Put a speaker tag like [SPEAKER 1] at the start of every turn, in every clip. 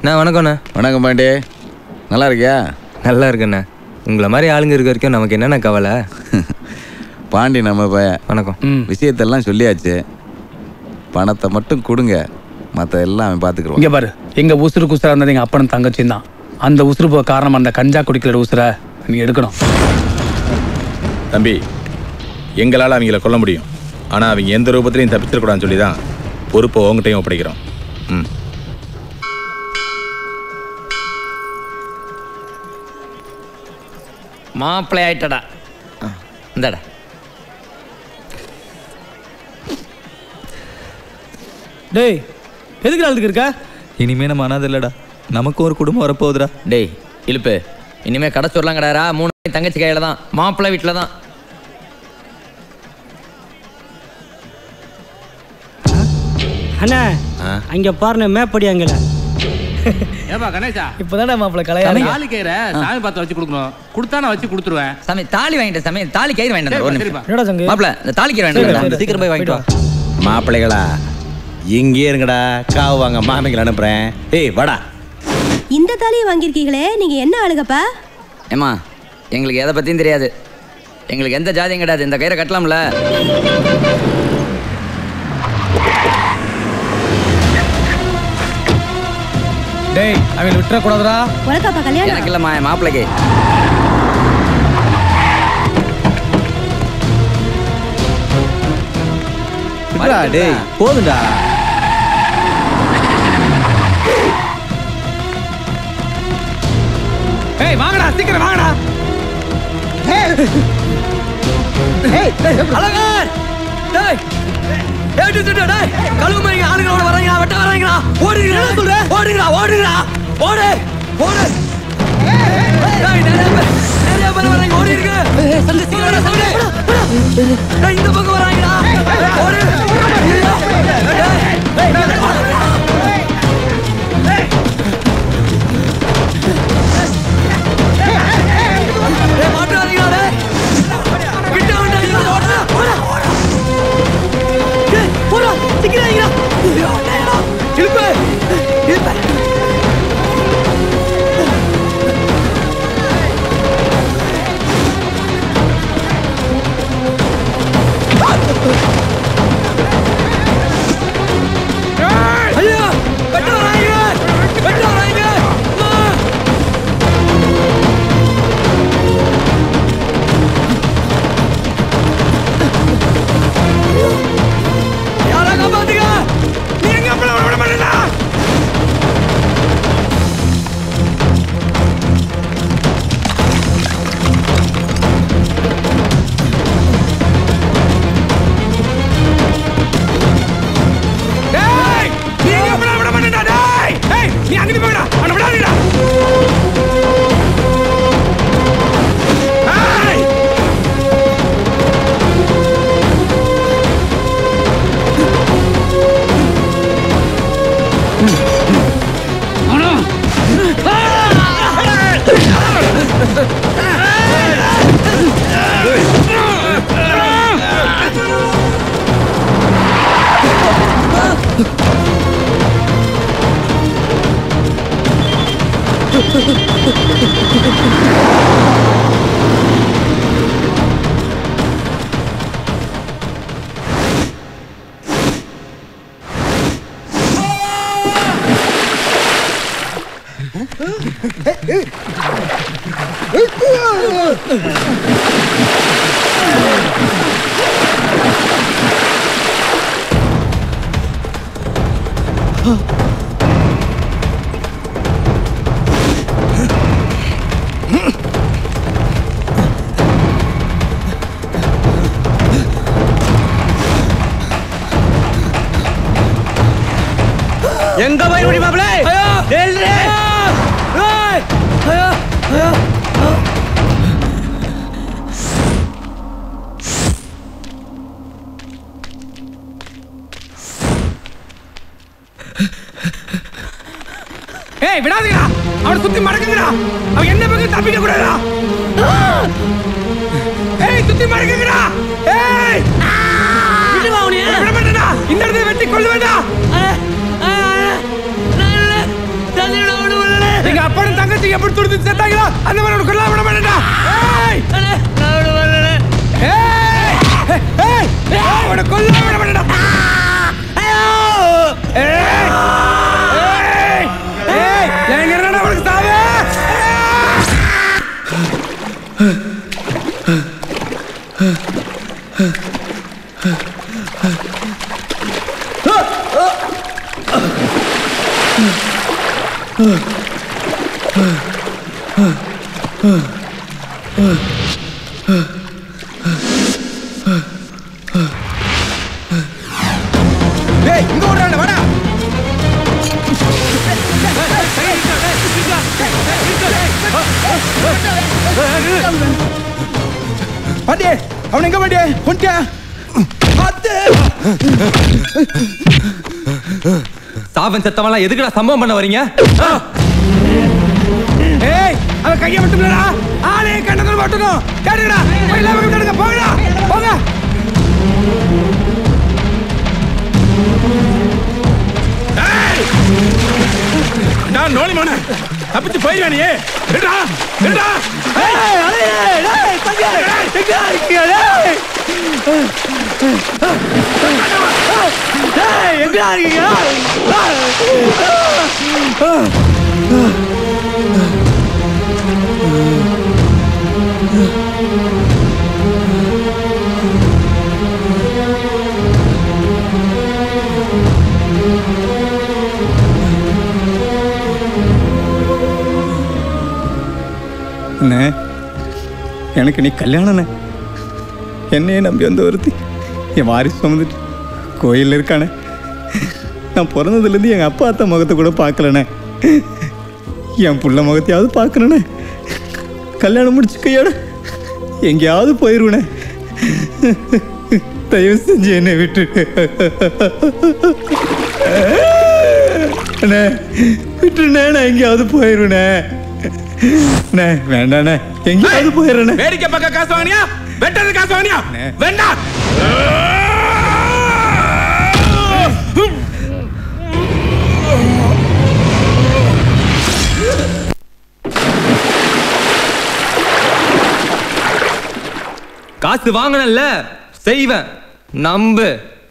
[SPEAKER 1] அண்ணா வணக்கம்ண்ணா
[SPEAKER 2] வணக்கம் பாண்டி நல்லா இருக்கியா
[SPEAKER 1] நல்லா இருக்குண்ணே உங்களை மாதிரி ஆளுங்க இருக்க வரைக்கும் நமக்கு என்னென்ன கவலை
[SPEAKER 2] பாண்டி நம்ம பையன்
[SPEAKER 1] வணக்கம்
[SPEAKER 2] விஷயத்தெல்லாம் சொல்லியாச்சு பணத்தை மட்டும் கொடுங்க மற்ற எல்லாம் அவன் பார்த்துக்குருவான்
[SPEAKER 3] இங்க பாரு எங்க உசுறு குசுரா இருந்தது எங்க அப்பனும் தங்கச்சியும் தான் அந்த உசுறு போக காரணம் அந்த கஞ்சா குடிக்கிற உசுரை நீ எடுக்கணும்
[SPEAKER 4] தம்பி எங்களால் அவங்கள கொல்ல முடியும் ஆனால் அவங்க எந்த ரூபத்திலையும் தப்பிச்சிடக்கூடாதுன்னு சொல்லி தான் பொறுப்பை உங்ககிட்டையும் ஒப்படைக்கிறோம் ம்
[SPEAKER 5] மாப்பிள்ளை ஆயிட்டடா இந்தடா
[SPEAKER 6] டேய் எதுக்கு நாளுக்கு இருக்க
[SPEAKER 7] இனிமே நம்ம அனாதை இல்லடா நமக்கு ஒரு குடும்பம் வரப்போகுதுடா
[SPEAKER 5] டேய் இழுப்பு இனிமே கடைச்சூர்லாம் கிடையாரா மூணு நாளைக்கு தங்கச்சி கையில தான் மாப்பிள்ளை வீட்டில் தான்
[SPEAKER 6] அண்ணா அங்க பாருண்ணே மேப்படி அங்கல
[SPEAKER 8] ஏப்பா கணேசா
[SPEAKER 6] இப்பதானே மாப்பிள்ள கலையா
[SPEAKER 8] தாலி கயிறை சாமி பார்த்து வச்சு கொடுக்கணும் கொடுத்தா நான் வச்சு கொடுத்துருவேன்
[SPEAKER 5] சாமி தாலி வாங்கிட்டேன் சாமி தாலி கயிறு வாங்கிட்டு வந்தேன். ஒரு
[SPEAKER 8] சரிப்பா,
[SPEAKER 5] நிமிஷம்
[SPEAKER 6] என்னடா சங்கு
[SPEAKER 5] மாப்பிள்ளை இந்த தாலி கயிறு வாங்கிட்டு வந்தேன். சீக்கிரம் போய் வாங்கிட்டு வா
[SPEAKER 9] மாப்பிள்ளைகளா இங்கே இருங்கடா காவு வாங்க மாமிகளை அனுப்புறேன் ஏய் வாடா
[SPEAKER 10] இந்த தாலியை வாங்கியிருக்கீங்களே நீங்க என்ன ஆளுங்கப்பா
[SPEAKER 5] ஏம்மா எங்களுக்கு எதை பற்றியும் தெரியாது எங்களுக்கு எந்த ஜாதியும் கிடையாது இந்த கயிறை கட்டலாம்ல
[SPEAKER 3] டேய் அவன் விட்டுற கூடாதுடா
[SPEAKER 10] உனக்காப்பா கல்யாணம்
[SPEAKER 5] எனக்கு இல்லைம்மா என் மாப்பிள்ளைக்கு
[SPEAKER 7] டேய் போதும்டா
[SPEAKER 3] ஏய் வாங்கடா சீக்கிரம் வாங்கடா
[SPEAKER 6] அழகர் டேய் ஏய் டேய் டேய் டேய் கழுவு மாதிரி ஆளுங்களோட வராங்க வெட்ட வராங்க ஓடுங்கடா சொல்ற ஓடுங்கடா ஓடுங்கடா ஓடு ஓடு டேய் நிறைய பேர் நிறைய பேர் வராங்க ஓடி இருக்கு சல்லு சீக்கிரம் சல்லு டேய் இந்த பக்கம் வராங்கடா ஓடு டேய் டேய் டேய் மாட்டாதீங்கடா டேய் விட்டு விட்டு ஓடுடா ஓடுடா ஓடுடா டேய் போடா சீக்கிரம் இழுப்பு இழுப்பு ஐயா வெட்ட வராங்க வெட்ட வராங்க அம்மா யாரா காப்பாத்துங்க நீ எங்க அப்பள விட மாட்டேடா டேய் நீ எங்க அப்பள விட மாட்டேடா டேய் ஏய் நீ அங்க போடா அவன விடாதீடா ஏய் எங்க போய் முடி மாப்ள டேல்ரே ஏய் ஐயோ ஐயோ
[SPEAKER 3] ஏய் விடாதீங்கடா அவனை சுத்தி மடக்குங்கடா அவன் என்ன பக்கம் தப்பிக்க கூடாதா ஏய் சுத்தி மடக்குங்கடா ஏய்
[SPEAKER 6] விடுவா உனிய
[SPEAKER 3] விட மாட்டேடா இந்த இடத்துல வெட்டி கொல்ல வேண்டாம்
[SPEAKER 6] தள்ளிவிட பசங்க எப்படி துடுத்து செத்தாங்களோ அந்த மாதிரி உனக்கு கொல்லாம விட மாட்டேன்டா ஏய் ஏய் ஏய் ஏய் உனக்கு கொல்லாம விட மாட்டேன்டா ஐயோ ஏய் ஏய் ஏய் எங்க என்னடா உனக்கு சாவு டேய் இங்க ஓடுறானே வாடா பாட்டி அவன் எங்க பாட்டி கொண்டியா அத்து
[SPEAKER 1] சாபன் செத்தவன்லாம் எதுக்குடா சம்பவம் பண்ண வரீங்க
[SPEAKER 6] ஏய் அவன் கையை விட்டுலடா ஆளே கண்ணத்துல மட்டும் கேடுடா போய் எல்லாம் பக்கம் கேடுங்க போங்கடா போங்க
[SPEAKER 4] நான் நோலிமான தப்பிச்சு போயிருவானியே விடுடா விடுடா
[SPEAKER 6] ஏய் அலே டேய் தங்க எங்க இருக்கீங்க டேய் டேய் எங்க இருக்கீங்க
[SPEAKER 7] அண்ணே எனக்கு நீ கல்யாணண்ணே என்னையே நம்பி வந்த ஒருத்தி என் வாரிசு சுமந்துட்டு கோயிலில் இருக்கானே நான் பிறந்ததுலேருந்து எங்கள் அப்பா அத்தா முகத்தை கூட பார்க்கலண்ணே என் புள்ள முகத்தையாவது பார்க்கணுண்ணே கல்யாணம் முடிச்சு கையோட எங்கேயாவது போயிடுவேண்ணே தயவு செஞ்சு என்னை விட்டு அண்ணே விட்டுண்ணே நான் எங்கேயாவது போயிடுவேண்ணே அண்ணே வேண்டாண்ணே எங்கேயாவது போயிடுறேண்ணே
[SPEAKER 4] வேடிக்கை பக்கம் காசு வாங்கினியா வெட்டது காசு வாங்கினியா வேண்டாம்
[SPEAKER 1] காசு வாங்கினல்ல செய்வேன் நம்பு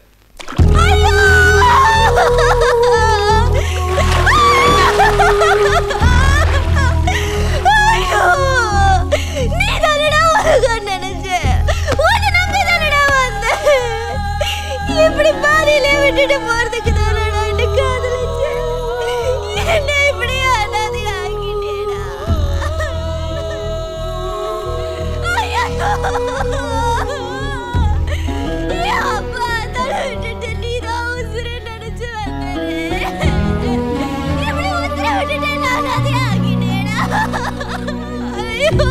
[SPEAKER 11] ஐயோ நீ தானடா உலகம் நினைச்ச உன்னை நம்பி தானடா வந்தேன் இப்படி பாதியிலே விட்டுட்டு போறதுக்கு தானடா என்ன காதலிச்சேன் என்ன இப்படி அனாதை ஆக்கிட்டேடா ஐயோ என் அப்பா தலை விட்டுட்டு நீதான் உசுரை நினைச்சு வந்தேன் இப்படி உசுரை விட்டுட்டு நான் அனாதை ஆக்கிட்டேடா ஐயோ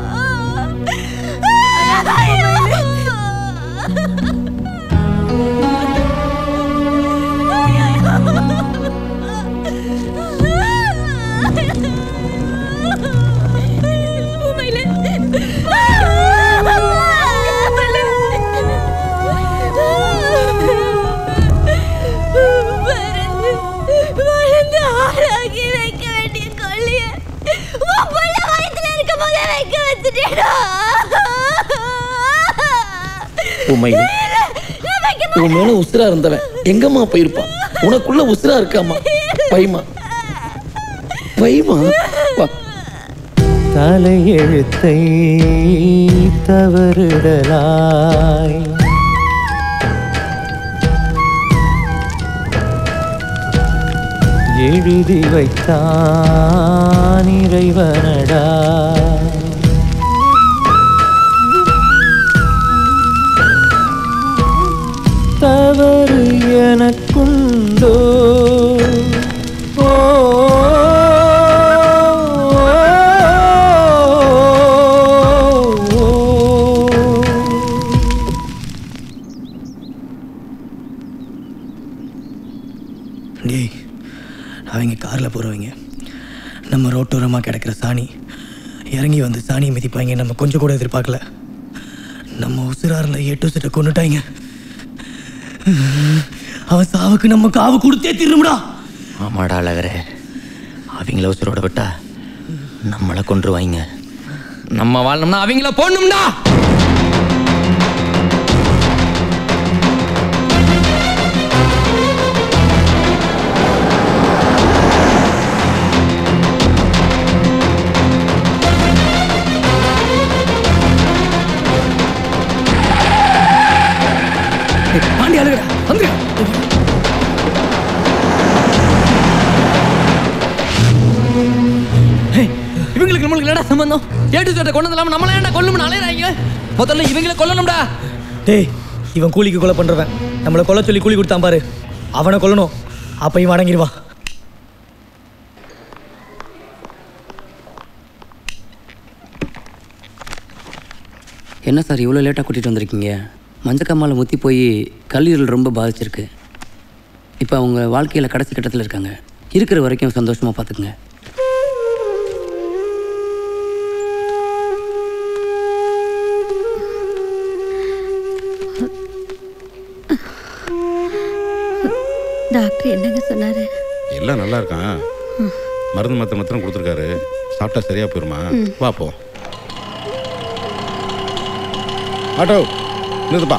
[SPEAKER 11] வளர்ந்து ஆளாக்கி வைக்க வேண்டிய கொள்ளைய உன் புள்ள வயித்துல இருக்கும் போதே வைக்க வச்சுட்டேடா
[SPEAKER 12] உண்மையில உன் மேல உசுரா இருந்தவன் எங்கம்மா போயிருப்பான் உனக்குள்ள உசுரா இருக்காமா பைமா பைமா வா
[SPEAKER 13] தலையெழுத்தை தவறுடலாய் எழுதி வைத்தான் இறைவனடா தவறு எனக்குண்டோ ஓ
[SPEAKER 14] டேய் அவங்க காரில் போகிறவங்க நம்ம ரோட்டோரமாக கிடக்கிற சாணி இறங்கி வந்து சாணியை மிதிப்பாங்க நம்ம கொஞ்சம் கூட எதிர்பார்க்கல நம்ம உசுராரில் எட்டு சிட்ட கொண்டுட்டாங்க அவன் சாவுக்கு நம்ம காவு கொடுத்தே திரும்புடா
[SPEAKER 12] ஆமாடா அழகரே அவங்கள உசுரோட விட்டா
[SPEAKER 5] நம்மளை கொண்டுருவாங்க நம்ம வாழணும்னா அவங்கள போடணும்டா
[SPEAKER 6] பாண்டி அழுகுடா வந்துரு ஏய், இவங்களுக்கு நம்மளுக்கு என்னடா சம்பந்தம் ஏட்டு சட்டை கொண்டு இல்லாம நம்மள ஏன்டா கொல்லணும்னு அலையறாங்க முதல்ல இவங்களை கொல்லணும்டா
[SPEAKER 14] டேய் இவன் கூலிக்கு கொலை பண்றவன் நம்மளை கொல்ல சொல்லி கூலி கொடுத்தான் பாரு அவனை கொல்லணும் அப்ப இவன் அடங்கிடுவான்
[SPEAKER 15] என்ன சார் இவ்வளோ லேட்டாக கூட்டிகிட்டு வந்திருக்கீங்க மஞ்சக்காமால முத்தி போய் கல்லீரல் ரொம்ப பாதிச்சிருக்கு இப்போ அவங்க வாழ்க்கையில் கடைசி கட்டத்தில் இருக்காங்க இருக்கிற வரைக்கும் சந்தோஷமாக பார்த்துக்குங்க
[SPEAKER 11] டாக்டர் என்னங்க சொன்னாரு
[SPEAKER 4] எல்லாம் நல்லா இருக்கான் மருந்து மாத்திரை மாத்திரம் கொடுத்துருக்காரு சாப்பிட்டா சரியா போயிருமா
[SPEAKER 11] ம்.
[SPEAKER 4] வா போ ஆட்டோ நிறுத்துப்பா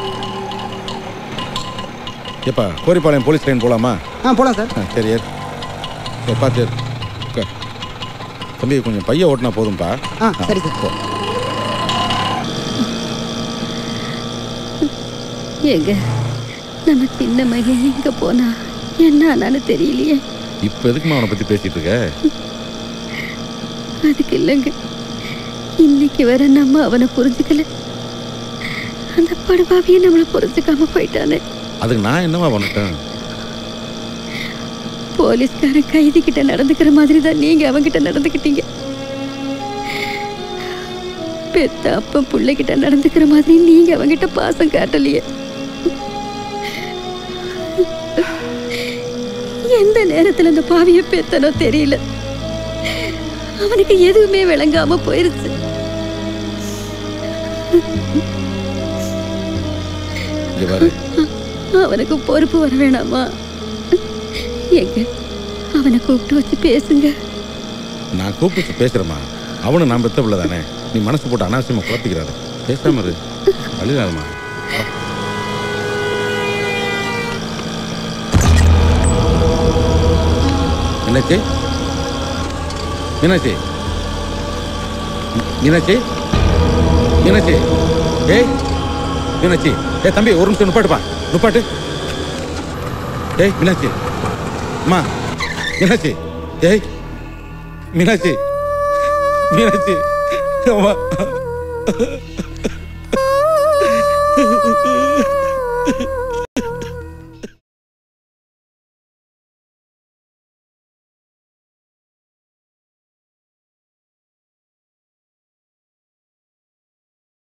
[SPEAKER 4] ஏப்பா கோரிப்பாளையம் போலீஸ் லைன் போகலாமா
[SPEAKER 16] ஆ போகலாம் சார்
[SPEAKER 4] ஆ சரி ஏறு சரி பார்த்து ஏறு உட்கார். தம்பி கொஞ்சம் பைய ஓட்டினா போதும்ப்பா
[SPEAKER 16] ஆ சரி சார்
[SPEAKER 4] போ
[SPEAKER 11] ஏங்க நம்ம சின்ன மகன் எங்க போனா என்ன ஆனான்னு தெரியலையே
[SPEAKER 4] இப்போ எதுக்குமா அவனை பற்றி பேசிகிட்டு இருக்க
[SPEAKER 11] அதுக்கு இல்லைங்க இன்னைக்கு வர நம்ம அவனை புரிஞ்சுக்கல அந்த படுபாவியை நம்மளை புரிஞ்சுக்காம போயிட்டானே
[SPEAKER 4] அதுக்கு நான் என்னவா பண்ணிட்டேன்
[SPEAKER 11] போலீஸ்காரன் கைதி கிட்ட நடந்துக்கிற மாதிரி தான் நீங்க அவங்கிட்ட நடந்துக்கிட்டீங்க பெத்த அப்ப பிள்ளைகிட்ட நடந்துக்கிற மாதிரி நீங்க அவங்கிட்ட பாசம் காட்டலையே எந்த நேரத்துல அந்த பாவிய பெத்தனோ தெரியல அவனுக்கு எதுவுமே விளங்காம போயிருச்சு
[SPEAKER 4] இங்கே பாரு
[SPEAKER 11] அவனுக்கு பொறுப்பு வர வேணாமா எங்க அவனை கூப்பிட்டு வச்சு பேசுங்க
[SPEAKER 4] நான் கூப்பிட்டு பேசுகிறேம்மா அவனு நான் பெத்த பிள்ளை தானே நீ மனசு போட்டு அனாவசியமாக குழப்பிக்கிறாத பேசாம இரு அழுகாதம்மா என்னாச்சு என்னாச்சு மீனாட்சி மீனாட்சி ஏய் மீனாட்சி ஏய் தம்பி ஒரு நிமிஷம் நுப்பாட்டுப்பா நுப்பாட்டு ஏய் மீனாட்சி அம்மா மீனாட்சி ஏய் மீனாட்சி மீனாட்சி அம்மா